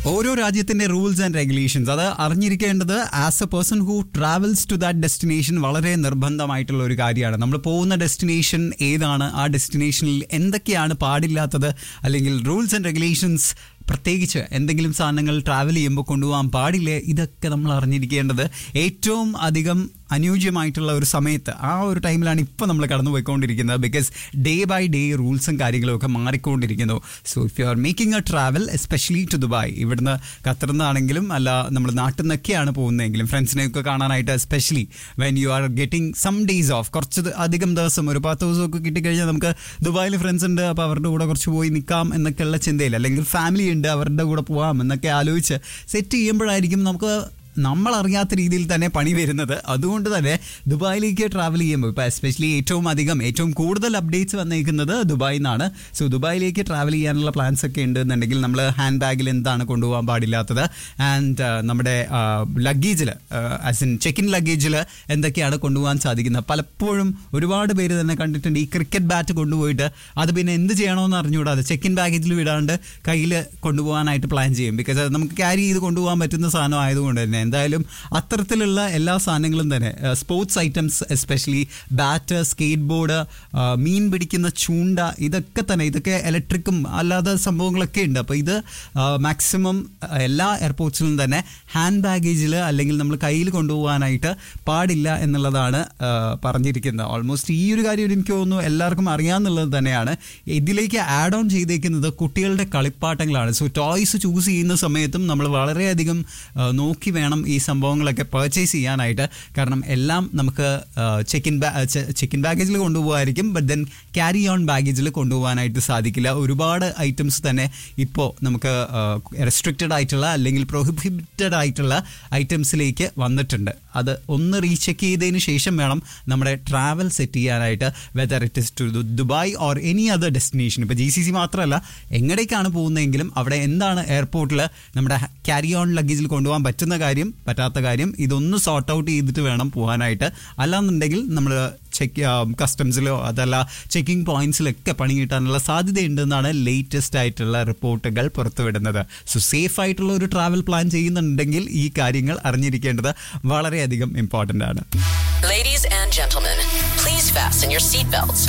ഓരോ രാജ്യത്തിന്റെ rules and regulations അത് അറിഞ്ഞിരിക്കേണ്ടത് as a person who travels to that destination വളരെ നിർബന്ധമായിട്ടുള്ള ഒരു കാര്യമാണ് നമ്മൾ പോകുന്ന ഡെസ്റ്റിനേഷൻ ഏതാണ് ആ ഡെസ്റ്റിനേഷനിൽ എന്തൊക്കെയാണ് പാടില്ലാത്തത് അല്ലെങ്കിൽ റൂൾസ് ആൻഡ് റെഗുലേഷൻസ് പ്രത്യേകിച്ച് എന്തെങ്കിലും സാധനങ്ങൾ ട്രാവൽ ചെയ്യുമ്പോൾ കൊണ്ടുപോകാൻ പാടില്ലേ ഇതൊക്കെ നമ്മൾ അറിഞ്ഞിരിക്കേണ്ടത് ഏറ്റവും അധികം അനുയോജ്യമായിട്ടുള്ള ഒരു സമയത്ത് ആ ഒരു ടൈമിലാണ് ഇപ്പോൾ നമ്മൾ കടന്നു പോയിക്കൊണ്ടിരിക്കുന്നത് ബിക്കോസ് ഡേ ബൈ ഡേ റൂൾസും കാര്യങ്ങളും ഒക്കെ മാറിക്കൊണ്ടിരിക്കുന്നു so if you are making a travel especially to Dubai ഇവിടുന്ന് ഖത്തറിൽ നിന്നാണെങ്കിലും അല്ല നമ്മൾ നാട്ടിൽ നിന്നൊക്കെയാണ് പോകുന്നതെങ്കിലും ഫ്രണ്ട്സിനെയൊക്കെ കാണാനായിട്ട് especially when you are getting some days off കുറച്ച് ദ- അധികം ദിവസം ഒരു പത്ത് ദിവസമൊക്കെ കിട്ടിക്കഴിഞ്ഞാൽ നമുക്ക് ദുബായിൽ ഫ്രണ്ട്സ് ഉണ്ട് അപ്പോൾ അവരുടെ കൂടെ കുറച്ച് പോയി നിൽക്കാം എന്നൊക്കെയുള്ള ചിന്തയിൽ അല്ലെങ്കിൽ ഫാമിലി ഉണ്ട് അവരുടെ കൂടെ പോവാം എന്നൊക്കെ ആലോചിച്ച് സെറ്റ് ചെയ്യുമ്പോഴായിരിക്കും നമുക്ക് നമ്മൾ അറിയാത്ത രീതിയിൽ തന്നെ പണി വരുന്നത് അതുകൊണ്ട് തന്നെ ദുബായിലേക്ക് ട്രാവൽ ചെയ്യുമ്പോൾ ഇപ്പോൾ എസ്പെഷ്യലി ഏറ്റവും അധികം ഏറ്റവും കൂടുതൽ അപ്ഡേറ്റ്സ് വന്നേക്കുന്നത് ദുബായിൽ നിന്നാണ് സോ ദുബായിലേക്ക് ട്രാവൽ ചെയ്യാനുള്ള പ്ലാൻസ് ഒക്കെ ഉണ്ടെന്നുണ്ടെങ്കിൽ നമ്മൾ ഹാൻഡ് ബാഗിൽ എന്താണ് കൊണ്ടുപോകാൻ പാടില്ലാത്തത് ആൻഡ് നമ്മുടെ ലഗേജിൽ ആസ് ഇൻ ചെക്ക് ഇൻ ലഗേജിൽ എന്തൊക്കെയാണ് കൊണ്ടുപോകാൻ സാധിക്കുന്നത് പലപ്പോഴും ഒരുപാട് പേര് തന്നെ കണ്ടിട്ടുണ്ട് ഈ ക്രിക്കറ്റ് ബാറ്റ് കൊണ്ടുപോയിട്ട് അത് പിന്നെ എന്ത് ചെയ്യണമെന്ന് അറിഞ്ഞുകൂടാതെ ചെക്ക് ഇൻ ബാഗേജിൽ വിടാണ്ട് കയ്യിൽ കൊണ്ടുപോകാനായിട്ട് പ്ലാൻ ചെയ്യും ബിക്കോസ് അത് നമുക്ക് ക്യാരി ചെയ്ത് കൊണ്ടുപോകാൻ പറ്റുന്ന സാധനം ആയതുകൊണ്ട് തന്നെ എന്തായാലും അത്തരത്തിലുള്ള എല്ലാ സാധനങ്ങളും തന്നെ sports items especially bat skateboard മീൻ പിടിക്കുന്ന ചൂണ്ട ഇതൊക്കെ തന്നെ ഇതൊക്കെ ഇലക്ട്രിക്കും അല്ലാതെ സംഭവങ്ങളൊക്കെ ഉണ്ട് അപ്പോൾ ഇത് മാക്സിമം എല്ലാ എയർപോർട്ട്സിലും തന്നെ ഹാൻഡ് ബാഗേജിൽ അല്ലെങ്കിൽ നമ്മൾ കയ്യിൽ കൊണ്ടുപോകാനായിട്ട് പാടില്ല എന്നുള്ളതാണ് ആ, പറഞ്ഞിരിക്കുന്നത് ഓൾമോസ്റ്റ് ഈ ഒരു കാര്യം എനിക്ക് തോന്നുന്നു എല്ലാവർക്കും അറിയാമെന്നുള്ളത് തന്നെയാണ് ഇതിലേക്ക് ആഡ് ഓൺ ചെയ്തേക്കുന്നത് കുട്ടികളുടെ കളിപ്പാട്ടങ്ങളാണ് സോ ടോയ്സ് ചൂസ് ചെയ്യുന്ന സമയത്തും നമ്മൾ വളരെയധികം ആ, നോക്കി വേണം ഈ സംഭവങ്ങളൊക്കെ പർച്ചേസ് ചെയ്യാനായിട്ട് കാരണം എല്ലാം നമുക്ക് ചെക്ക് ഇൻ ചെക്ക് ഇൻ ബാഗേജിൽ കൊണ്ടുപോകായിരിക്കും ബട്ട് ദെൻ ക്യാരി ഓൺ ബാഗേജിൽ കൊണ്ടുപോകാനായിട്ട് സാധിക്കില്ല ഒരുപാട് ഐറ്റംസ് തന്നെ ഇപ്പോൾ നമുക്ക് റെസ്ട്രിക്റ്റഡ് ആയിട്ടുള്ള അല്ലെങ്കിൽ പ്രൊഹിബിറ്റഡ് ആയിട്ടുള്ള ഐറ്റംസിലേക്ക് വന്നിട്ടുണ്ട് അത് ഒന്ന് റീചെക്ക് ചെയ്തതിന് ശേഷം വേണം നമ്മുടെ ട്രാവൽ സെറ്റ് ചെയ്യാനായിട്ട് whether it is to Dubai or any other destination ഇപ്പോൾ ജി സി സി മാത്രമല്ല എങ്ങടേക്കാണ് പോകുന്നതെങ്കിലും അവിടെ എന്താണ് എയർപോർട്ടിൽ നമ്മുടെ ക്യാരി ഓൺ ലഗേജിൽ കൊണ്ടുപോകാൻ പറ്റുന്ന കാര്യം പറ്റാത്ത കാര്യം ഇതൊന്ന് സോർട്ട് ഔട്ട് ചെയ്തിട്ട് വേണം പോകാനായിട്ട് അല്ലാന്നുണ്ടെങ്കിൽ നമ്മൾ ചെക്ക് കസ്റ്റംസിലോ അതല്ല ചെക്കിംഗ് പോയിന്റ്സിലൊക്കെ പണി കിട്ടാനുള്ള സാധ്യതയുണ്ടെന്നാണ് ലേറ്റസ്റ്റ് ആയിട്ടുള്ള റിപ്പോർട്ടുകൾ പുറത്തുവിടുന്നത് സോ സേഫ് ആയിട്ടുള്ള ഒരു ട്രാവൽ പ്ലാൻ ചെയ്യുന്നുണ്ടെങ്കിൽ ഈ കാര്യങ്ങൾ അറിഞ്ഞിരിക്കേണ്ടത് വളരെയധികം ഇമ്പോർട്ടൻ്റ് ആണ് Ladies and gentlemen, please fasten your seatbelts.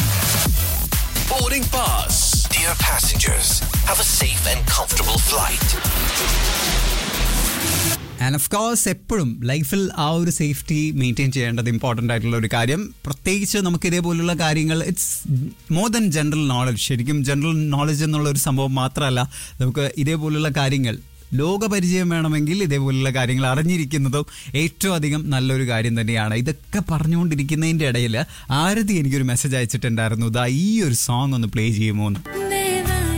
Boarding pass. Dear passengers, have a safe and comfortable flight. And of course എപ്പോഴും ലൈഫിൽ ആ ഒരു സേഫ്റ്റി മെയിൻറ്റെയിൻ ചെയ്യേണ്ടത് ഇമ്പോർട്ടൻ്റ് ആയിട്ടുള്ള ഒരു കാര്യം പ്രത്യേകിച്ച് നമുക്ക് ഇതേപോലുള്ള കാര്യങ്ങൾ it's more than general knowledge ശരിക്കും ജനറൽ നോളജ് എന്നുള്ള ഒരു സംഭവം മാത്രമല്ല നമുക്ക് ഇതേപോലുള്ള കാര്യങ്ങൾ ലോകപരിചയം വേണമെങ്കിൽ ഇതേപോലുള്ള കാര്യങ്ങൾ അറിഞ്ഞിരിക്കുന്നതും ഏറ്റവും അധികം നല്ലൊരു കാര്യം തന്നെയാണ് ഇതൊക്കെ പറഞ്ഞുകൊണ്ടിരിക്കുന്നതിൻ്റെ ഇടയിൽ ആരതി എനിക്കൊരു മെസ്സേജ് അയച്ചിട്ടുണ്ടായിരുന്നു ഇതാ ഈ ഒരു സോങ് ഒന്ന് പ്ലേ ചെയ്യുമോ എന്ന്